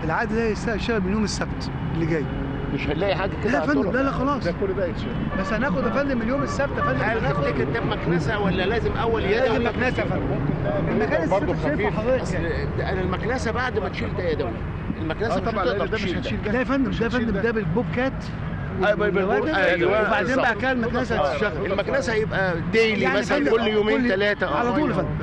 العقد ده يشتغل من يوم السبت اللي جاي مش هنلاقي حاجه كده لا يا على فندم الطرق. لا لا خلاص ده كل ده يتشال بس هناخد يا فندم من يوم السبت يا فندم هل هناخد تفتكر ده مكنسه ولا لازم اول لازم يدوي مكنسه يا فندم المكان برضه السبت شايفه خفيف. حضرتك اصل يعني. ده انا المكنسه بعد ما تشيل ده يدوي المكنسه اه مش طبعا هتقدر لان ده مش تشيل هتشيل لا ده يا فندم ده يا فندم ده بالبوب كات أيوة، بالبوب- والوادم، أيوة، وبعدين بقى بالظبط. كان المكنسه هتشتغل المكنسه هيبقى ديلي يعني مثلا فندم، كل يومين كل- ثلاثه على طول يا فندم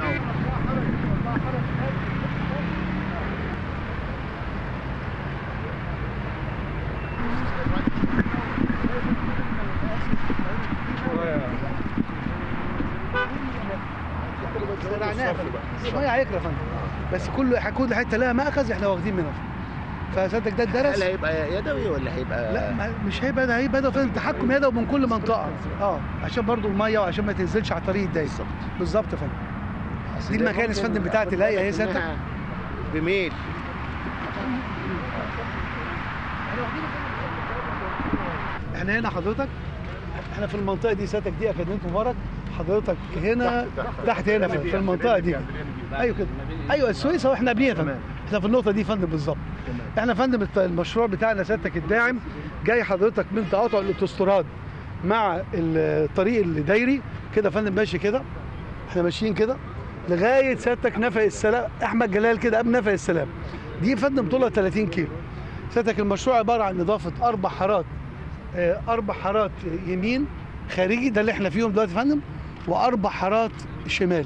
زرعناها يا فندم. الميه هيكره يا فندم بس كل كل حته لها مأخذ احنا واخدين منها فسيادتك ده الدرس هل هيبقى يدوي ولا هيبقى لا ما- مش هيبقى ده هيبقى ده فندم تحكم يدوي من كل منطقه اه عشان برضو الميه وعشان ما تنزلش على الطريق الضيق بالظبط. بالظبط يا فندم أصل دي ده المكانس ممكن فندم بتاعت آخد الهيئة بالك اهي سيادتك. إنها بميل احنا هنا حضرتك احنا في المنطقه دي سيادتك دي اكاديميه مبارك حضرتك هنا تحت هنا في في المنطقه دي ايوه كده ايوه السويس هو احنا قبليها يا فندم احنا في النقطه دي يا فندم بالظبط احنا يا فندم الت- المشروع بتاعنا سيادتك الداعم جاي حضرتك من تقاطع الاوتوستراد مع الطريق الدايري كده يا فندم ماشي كده احنا ماشيين كده لغايه سيادتك نفق السلام احمد جلال كده قبل نفق السلام دي يا فندم طولها 30 كيلو سيادتك المشروع عباره عن اضافه اربع حارات آه، اربع حارات يمين خارجي ده اللي احنا فيهم دلوقتي يا فندم واربع حارات شمال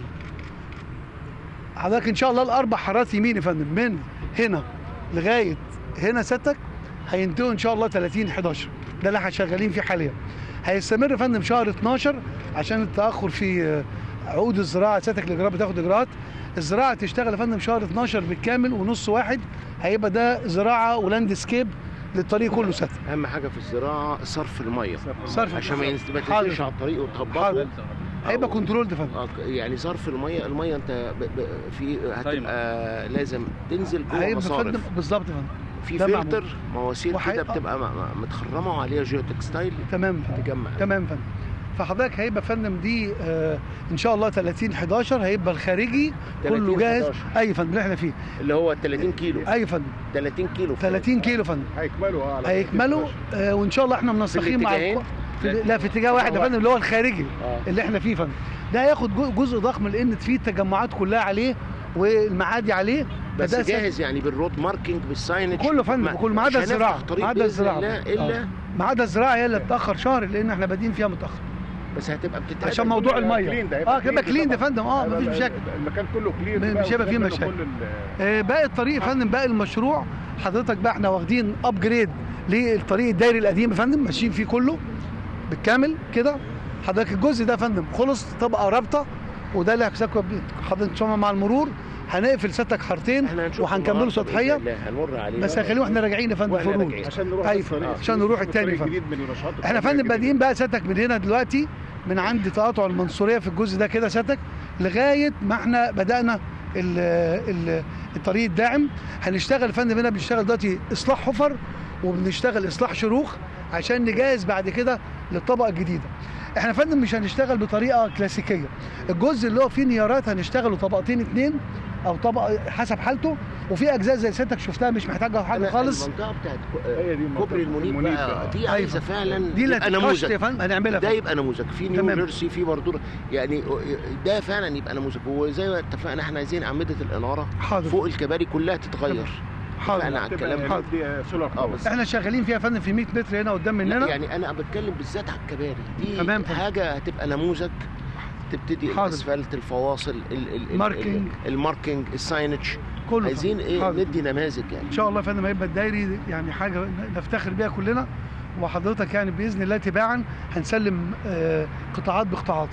حضرتك ان شاء الله الاربع حارات يمين يا فندم من هنا لغايه هنا سيادتك هينتهوا ان شاء الله 30 11 ده اللي احنا شغالين فيه حاليا هيستمر يا فندم شهر 12 عشان التاخر في آه، عقود الزراعه سيادتك الاجراءات بتاخد اجراءات الزراعه تشتغل يا فندم شهر 12 بالكامل ونص واحد هيبقى ده زراعه ولاند سكيب للطريق كله سيادتك اهم حاجه في الزراعه صرف الميه صرف عشان ما ينز- ما حاضر. تنزلش على الطريق وتهبطه حاضر. هيبقى أو- كنترول ده فندم آه، يعني صرف الميه الميه انت ب... ب... في هتبقى لازم تنزل جوه هيبقى مصارف فندم بالظبط يا فندم في ده معمول. فلتر مواسير وحي- كده بتبقى م- م- متخرمه وعليها جيو تكستايل تمام فندم. تجمع تمام فندم فحضرتك هيبقى فندم دي آه ان شاء الله 30 11 هيبقى الخارجي 30 كله جاهز 11. اي فندم اللي احنا فيه اللي هو 30 كيلو اي فندم 30 كيلو 30 كيلو فندم هيكملوا اه على هيكملوا آه وان شاء الله احنا منسقين مع الاتجاهين؟ الق- في لا في اتجاه واحد يا فندم اللي هو الخارجي آه. اللي احنا فيه فندم ده هياخد جو- جزء ضخم لان فيه التجمعات كلها عليه والمعادي عليه بس فده جاهز يعني بالرود ماركينج بالساينج كله فندم كله ما عدا الزراعه ما عدا الزراعه الا الا آه. ما عدا الزراعه هي اللي بتاخر شهر لان احنا بادئين فيها متاخر بس هتبقى بتتعب عشان موضوع الميه كلين ده اه كده كلين ده يا فندم اه هيبقى مفيش ال- مشاكل المكان كله كلين مش هيبقى فيه مشاكل. آه، باقي الطريق يا فندم باقي المشروع حضرتك بقى احنا واخدين ابجريد للطريق الدايري القديم يا فندم ماشيين فيه كله بالكامل كده حضرتك الجزء ده يا فندم خلص طبقه رابطه وده اللي هيحسكوا حضرتك ان شاء الله مع المرور هنقفل ستك حارتين احنا هنشوف وهنكمله النهاردة سطحيه بإذن الله، هنمر عليه بس هنخليه واحنا راجعين يا فندم في وإحنا الروج راجعين. عشان نروح أيوة. الطريق آه. الجديد. عشان نروح التاني الطريق فندم. الجديد من النشاط احنا الطريق فندم بادئين الجديد. بقى سيادتك من هنا دلوقتي من عند تقاطع المنصوريه في الجزء ده كده سيادتك لغايه ما احنا بدانا ال ال الطريق الداعم هنشتغل يا فندم هنا بنشتغل دلوقتي اصلاح حفر وبنشتغل اصلاح شروخ عشان نجهز بعد كده للطبقه الجديده احنا يا فندم مش هنشتغل بطريقه كلاسيكيه الجزء اللي هو فيه نيارات هنشتغله طبقتين اتنين او طبقه حسب حالته وفي اجزاء زي سيادتك شفتها مش محتاجه حاجه أنا خالص المنطقه بتاعت هي دي منطقة كوبري المنيب المنيب بقى بقى. دي أيوة. عايزه فعلا دي اللي يبقى هتتقشط نموذج يا فندم هنعملها ده فندم. يبقى نموذج في نيو تمام. جيرسي في بردور يعني ده فعلا يبقى نموذج وزي ما اتفقنا احنا عايزين اعمده الاناره حاضر. فوق الكباري كلها تتغير حاضر. اتفقنا على تبقى الكلام الهدف دي سولار اه باور بس احنا شغالين فيها يا فندم في 100 متر هنا قدام لا، مننا يعني انا بتكلم بالذات على الكباري دي تمام فندم. حاجه هتبقى نموذج تبتدي حاضر. الاسفلت الفواصل ال ال ال- ماركينج. ال- الماركينج الساينج كله عايزين فندم. ايه حاضر. ندي نماذج يعني ان شاء الله يا فندم هيبقى الدايري يعني حاجه نفتخر بيها كلنا وحضرتك يعني باذن الله تباعا هنسلم آه، قطاعات بقطاعات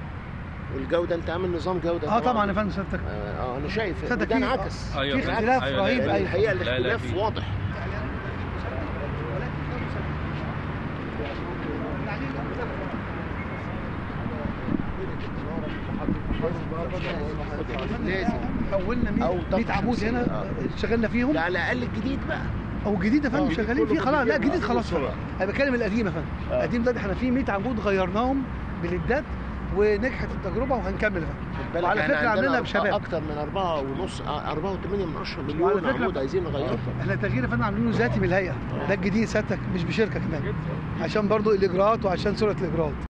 والجوده انت عامل نظام جوده اه طبعا يا فندم سيادتك اه آه، انا شايف صدق ده في- انعكس أيوة. في اختلاف أيوة، لا، رهيب لا، أيوة. الحقيقه لا، لا، الاختلاف في. واضح لازم حولنا 100 أو طب 100 عمود 50. هنا آه. شغلنا فيهم لا على الاقل الجديد بقى او جديد يا فندم آه، شغالين كله فيه خلاص لا جديد. جديد خلاص بسرعة. انا بتكلم القديم يا فندم القديم ده احنا فيه 100 عمود غيرناهم بليدات ونجحت التجربه وهنكمل يا فندم خد بالك وعلى إحنا فكره عندنا عاملينها بشباب اكتر من أربعة ونص آه، أربعة وثمانية من عشرة وعلى مليون فكرة- عمود عايزين نغيرها احنا التغيير يا فندم عاملينه ذاتي من الهيئه ده الجديد سيادتك مش بشركه كمان عشان برضو الاجراءات وعشان سرعه الاجراءات